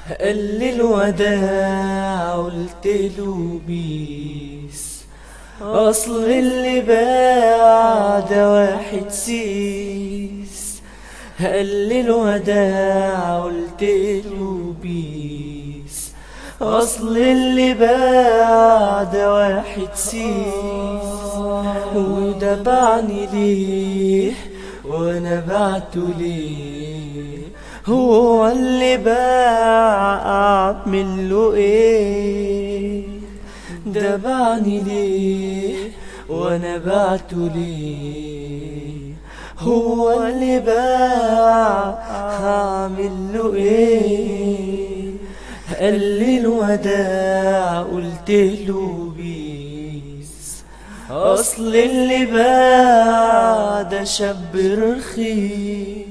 قال لي الوداع قلت له بيس اصل اللي باع ده واحد سيس قال لي الوداع قلت له بيس اصل اللي باع ده واحد سيس وده باعني ليه وانا بعته ليه هو اللي باع اعمل له ايه ده باعني ليه وانا بعته ليه هو اللي باع هعمل له ايه قال لي الوداع قلت له بيس اصل اللي باع ده شاب رخيص